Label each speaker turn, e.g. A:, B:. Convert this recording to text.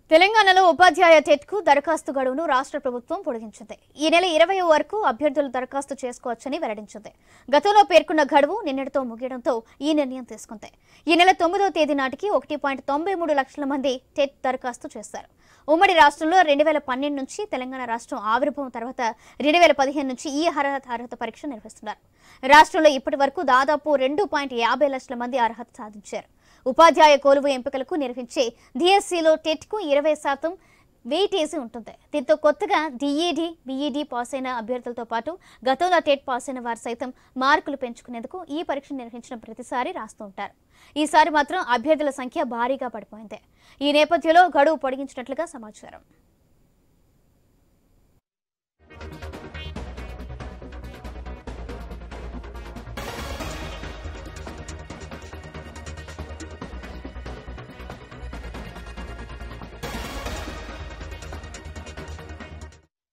A: తెలంగాణలో ఉపాధ్యాయ టెట్కు దరఖాస్తు గడువును రాష్ట్ర ప్రభుత్వం పొడిగించింది ఈ నెల ఇరవై వరకు అభ్యర్థులు దరఖాస్తు చేసుకోవచ్చని వెల్లడించింది గతంలో పేర్కొన్న గడువు నిన్నటితో ముగియడంతో ఈ నిర్ణయం తీసుకుంది ఈ నెల తొమ్మిదవ తేదీ నాటికి ఒకటి పాయింట్ తొంభై మూడు లక్షల మంది టెట్ దరఖాస్తు చేశారు ఉమ్మడి రాష్ట్రంలో రెండు వేల పన్నెండు నుంచి తెలంగాణ రాష్ట్రం ఆవిర్భావం తర్వాత రెండు వేల పదిహేను నుంచి ఈ అర్హత అర్హత పరీక్ష నిర్వహిస్తున్నారు రాష్ట్రంలో ఇప్పటి వరకు దాదాపు రెండు పాయింట్ యాభై లక్షల మంది అర్హత సాధించారు ఉపాధ్యాయ కోలువు ఎంపికలకు నిర్వహించే డిఎస్సిలో టెట్కు ఇరవై శాతం వెయిటేజీ ఉంటుంది దీంతో కొత్తగా డిఈడి బీఈడి పాస్ అయిన అభ్యర్థులతో పాటు గతంలో టెట్ పాస్ అయిన వారు సైతం మార్కులు పెంచుకునేందుకు ఈ పరీక్ష నిర్వహించిన ప్రతిసారి రాస్తూ ఉంటారు ఈసారి మాత్రం అభ్యర్థుల సంఖ్య భారీగా పడిపోయింది ఈ నేపథ్యంలో గడువు పొడిగించినట్లుగా సమాచారం